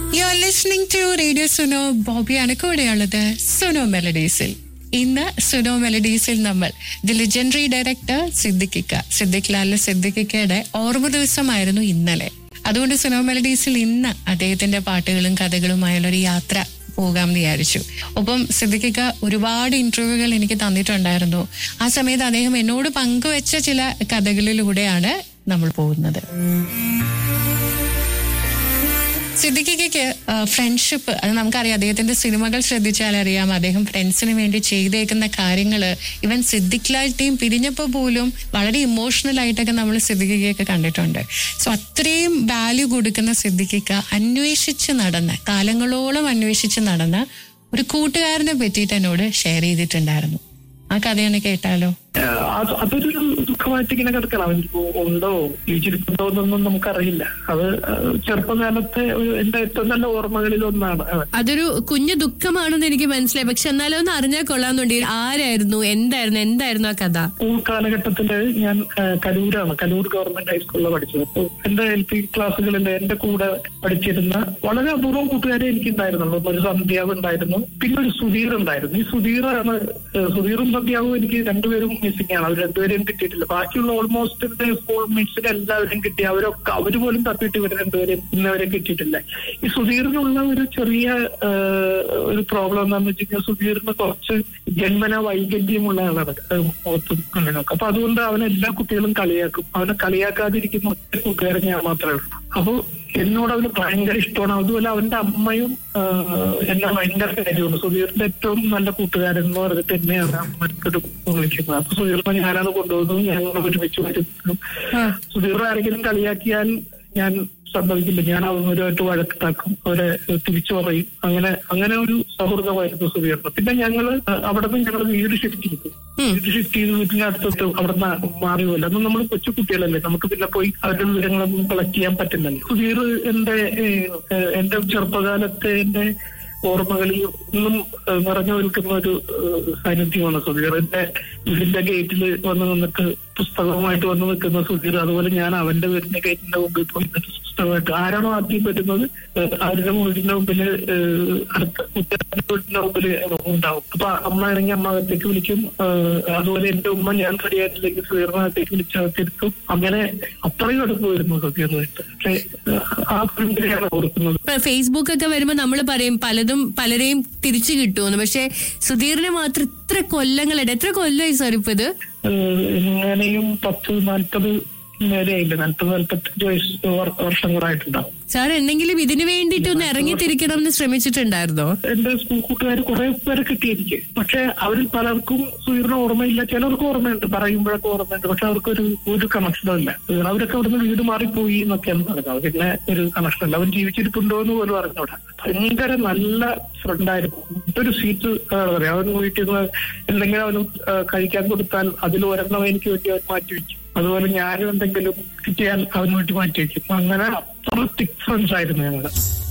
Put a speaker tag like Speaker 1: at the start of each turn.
Speaker 1: U are listening to radio Suno ബോബിയാണ് കൂടെയുള്ളത് സുനോ മെലഡീസിൽ ഇന്ന് സുനോ മെലഡീസിൽ നമ്മൾ ദി ലെജൻഡറി ഡയറക്ടർ സിദ്ദിഖിക്ക സിദ്ദിഖ് ലാൽ സിദ്ദിഖിക്കയുടെ ഓർമ്മ ദിവസമായിരുന്നു ഇന്നലെ അതുകൊണ്ട് സുനോ മെലഡീസിൽ ഇന്ന് അദ്ദേഹത്തിന്റെ പാട്ടുകളും കഥകളുമായുള്ള ഒരു യാത്ര പോകാമെന്ന് വിചാരിച്ചു ഒപ്പം സിദ്ദിഖിക്ക ഒരുപാട് ഇന്റർവ്യൂകൾ എനിക്ക് തന്നിട്ടുണ്ടായിരുന്നു ആ സമയത്ത് അദ്ദേഹം എന്നോട് പങ്കുവെച്ച ചില കഥകളിലൂടെയാണ് നമ്മൾ പോകുന്നത് സിദ്ദിഖിക്ക് ഫ്രണ്ട്ഷിപ്പ് അത് നമുക്കറിയാം അദ്ദേഹത്തിന്റെ സിനിമകൾ ശ്രദ്ധിച്ചാൽ അറിയാം അദ്ദേഹം ഫ്രണ്ട്സിന് വേണ്ടി ചെയ്തേക്കുന്ന കാര്യങ്ങൾ ഇവൻ സിദ്ദിഖ് ലാൽ ടീം പിരിഞ്ഞപ്പോൾ പോലും വളരെ ഇമോഷണൽ ആയിട്ടൊക്കെ നമ്മൾ സിദ്ദിഖിക്കൊക്കെ കണ്ടിട്ടുണ്ട് സോ അത്രയും വാല്യൂ കൊടുക്കുന്ന സിദ്ദിഖിക്ക അന്വേഷിച്ച് നടന്ന കാലങ്ങളോളം അന്വേഷിച്ച് നടന്ന ഒരു കൂട്ടുകാരനെ പറ്റിയിട്ട് എന്നോട് ഷെയർ ചെയ്തിട്ടുണ്ടായിരുന്നു ആ കഥയാണ് കേട്ടാലോ
Speaker 2: ആഹ് അത് അതൊരു ദുഃഖമായിട്ട് ഇങ്ങനെ കിടക്കണം അവനിപ്പോ ഉണ്ടോ ജീവിച്ചിരിപ്പുണ്ടോ എന്നൊന്നും നമുക്കറിയില്ല അത് ആഹ് ചെറുപ്പകാലത്തെ ഒരു എന്റെ ഏറ്റവും നല്ല ഓർമ്മകളിൽ ഒന്നാണ് അവൻ
Speaker 3: അതൊരു കുഞ്ഞു ദുഃഖമാണെന്ന് എനിക്ക് മനസ്സിലായി പക്ഷെ എന്നാലും ഒന്ന് അറിഞ്ഞാൽ കൊള്ളാന്നുണ്ട് ആരായിരുന്നു എന്തായിരുന്നു എന്തായിരുന്നു ആ കഥ
Speaker 2: സ്കൂൾ കാലഘട്ടത്തില് ഞാൻ ആഹ് കലൂരാണ് കലൂർ ഗവൺമെന്റ് ഹൈസ്കൂളിൽ പഠിച്ചത് അപ്പൊ എന്റെ എൽ പി ക്ലാസ്സുകളിൽ എന്റെ കൂടെ പഠിച്ചിരുന്ന വളരെ അപൂർവം കൂട്ടുകാരെ എനിക്ക് ഉണ്ടായിരുന്നുള്ളൂ ഒരു സന്ധ്യാവ് ഉണ്ടായിരുന്നു പിന്നെ ഒരു സുധീർ ഉണ്ടായിരുന്നു ഈ സുധീറാണ് ആഹ് സുധീറും സന്ധ്യാവും എനിക്ക് രണ്ടുപേരും മിസ്സിംഗ് ആണ് അവർ രണ്ടുപേരും കിട്ടിയിട്ടില്ല ബാക്കിയുള്ള ഓൾമോസ്റ്റ് എന്റെ സ്കൂൾ മേറ്റ്സിന് എല്ലാവരും കിട്ടി അവരൊക്കെ അവര് പോലും തപ്പിയിട്ട് ഇവർ രണ്ടുപേരും ഇന്നവരെ കിട്ടിയിട്ടില്ല ഈ സുധീറിനുള്ള ഒരു ചെറിയ ആഹ്, ഒരു പ്രോബ്ലം എന്താണെന്ന് വെച്ച് കഴിഞ്ഞാൽ സുധീറിന് കുറച്ച് ജന്മന വൈകല്യമുള്ള ആളാണ് ആഹ് മുഖത്തും കണ്ണിനൊക്കെ അപ്പൊ അതുകൊണ്ട് അവനെ എല്ലാ കുട്ടികളും കളിയാക്കും അവനെ കളിയാക്കാതിരിക്കുന്ന ഒറ്റ കൂട്ടുകാരൻ ഞാൻ മാത്രമേ ഉള്ളൂ അപ്പൊ എന്നോട് അവന് ഭയങ്കര ഇഷ്ടമാണ് അതുപോലെ അവന്റെ അമ്മയും ആഹ്, എന്നെ ഭയങ്കര കാര്യമാണ് സുധീറിന്റെ ഏറ്റവും നല്ല കൂട്ടുകാരൻ എന്ന് പറഞ്ഞിട്ട് തന്നെയാണ് അമ്മക്കൊരു വിളിക്കുന്നത് അപ്പൊ സുധീറിനെ ഞാനാണ് കൊണ്ടുപോകുന്നത് ഞങ്ങൾ ഒരുമിച്ച് വരും സുധീറിനെ ആരെങ്കിലും കളിയാക്കിയാൽ ഞാൻ സമ്മതിക്കില്ല ഞാൻ അവരുമായിട്ട് വഴക്കുണ്ടാക്കും അവരെ തിരിച്ചു പറയും അങ്ങനെ അങ്ങനെ ഒരു സൗഹൃദമായിരുന്നു സുധീറിന് പിന്നെ ഞങ്ങള് അവിടെ നിന്ന് ഞങ്ങൾ വീട് ഷിഫ്റ്റ് ചെയ്തു വീട് ഷിഫ്റ്റ് ചെയ്ത് വീട്ടിന് അടുത്തോട്ട് അവിടെ നിന്ന് മാറി പോയില്ല അന്ന് നമ്മൾ കൊച്ചു കുട്ടികളല്ലേ നമുക്ക് പിന്നെ പോയി അവരുടെ വിവരങ്ങളൊന്നും കളക്ട് ചെയ്യാൻ പറ്റില്ലല്ലോ സുധീർ എന്റെ ഏഹ്, ഏഹ്, എന്റെ ചെറുപ്പകാലത്തെ എന്റെ ഓർമ്മകളിൽ ഒന്നും ഏഹ്, നിറഞ്ഞു നിൽക്കുന്ന ഒരു ഏഹ്, സാന്നിധ്യമാണ് സുധീർ എന്റെ വീടിന്റെ ഗേറ്റിൽ വന്ന് നിന്നിട്ട് പുസ്തകവുമായിട്ട് വന്ന് നിൽക്കുന്ന സുധീർ അതുപോലെ ഞാൻ അവന്റെ വീടിന്റെ ഗേറ്റിന്റെ മുമ്പിൽ പോയി നിന്നിട്ട് പുസ്തകമായിട്ട് ആരാണോ ആദ്യം പറ്റുന്നത് ഏഹ്, അവരുടെ വീടിന്റെ മുമ്പിൽ ഏഹ്, അടുത്ത കുട്ടികളുടെ വീടിന്റെ മുമ്പിൽ ഉണ്ടാവും അപ്പൊ അമ്മ ഇറങ്ങി അമ്മ അകത്തേക്ക് വിളിക്കും ഏഹ്, അതുപോലെ എന്റെ ഉമ്മ ഞാൻ റെഡിയായിട്ടില്ലെങ്കിൽ സുധീറിനകത്തേക്ക് വിളിച്ച് അകത്തിരുത്തും അങ്ങനെ അത്രയും അടുപ്പമായിരുന്നു സത്യമായിട്ട് പക്ഷെ ഏഹ്, ആ പെൺകുട്ടിയാണ് ഓർക്കുന്നത്
Speaker 3: ഇപ്പൊ ഫേസ്ബുക്ക് ഒക്കെ വരുമ്പോ നമ്മൾ പറയും പലതും പലരെയും തിരിച്ചു കിട്ടുമെന്ന് പക്ഷെ സുധീറിനെ മാത്രം ഇത്ര കൊല്ലങ്ങളുണ്ട് എത്ര കൊല്ലമായി സാർ ഇപ്പൊ ഇത്
Speaker 2: ഏഹ് ഇങ്ങനെയും പത്ത് നാൽപ്പത് മേലെയായില്ല നാൽപ്പത് നാൽപ്പത്തഞ്ച് വയസ്സ് വർ- വർഷം കൂടെ ആയിട്ടുണ്ടാവും
Speaker 3: സാർ എന്തെങ്കിലും ഇതിനു വേണ്ടിയിട്ട് ഒന്ന് ഇറങ്ങി തിരിക്കണം എന്ന് ശ്രമിച്ചിട്ടുണ്ടായിരുന്നോ
Speaker 2: എന്റെ സ്കൂൾ കൂട്ടുകാർ കുറെ പേരെ കിട്ടി എനിക്ക് പക്ഷെ അവരിൽ പലർക്കും സുഹൃത്തിന് ഓർമ്മയില്ല ചിലർക്ക് ഓർമ്മയുണ്ട് പറയുമ്പോഴൊക്കെ ഓർമ്മയുണ്ട് പക്ഷെ അവർക്കൊരു ഒരു കണക്ഷനും ഇല്ല അവരൊക്കെ അവിടുന്ന് വീട് മാറിപ്പോയി എന്നൊക്കെയാണ് പറഞ്ഞത് പിന്നെ ഒരു കണക്ഷൻ ഇല്ല അവൻ ജീവിച്ചിരിപ്പുണ്ടോ എന്ന് പോലും അറിഞ്ഞൂടാ ഭയങ്കര നല്ല ഫ്രണ്ടായിരുന്നു ഒരു സീറ്റ് പറയാം അവൻ വീട്ടിൽ നിന്ന് എന്തെങ്കിലും അവന് ആ, കഴിക്കാൻ കൊടുത്താൽ അതിൽ ഒരെണ്ണം എനിക്ക് വേണ്ടി അവൻ മാറ്റി വെക്കും അതുപോലെ ഞാനും എന്തെങ്കിലും കിട്ടിയാൽ അവന് വേണ്ടി മാറ്റി വെക്കും അങ്ങനെ അത്ര തിക് ഫ്രണ്ട്സ് ആയിരുന്നു ഞങ്ങള്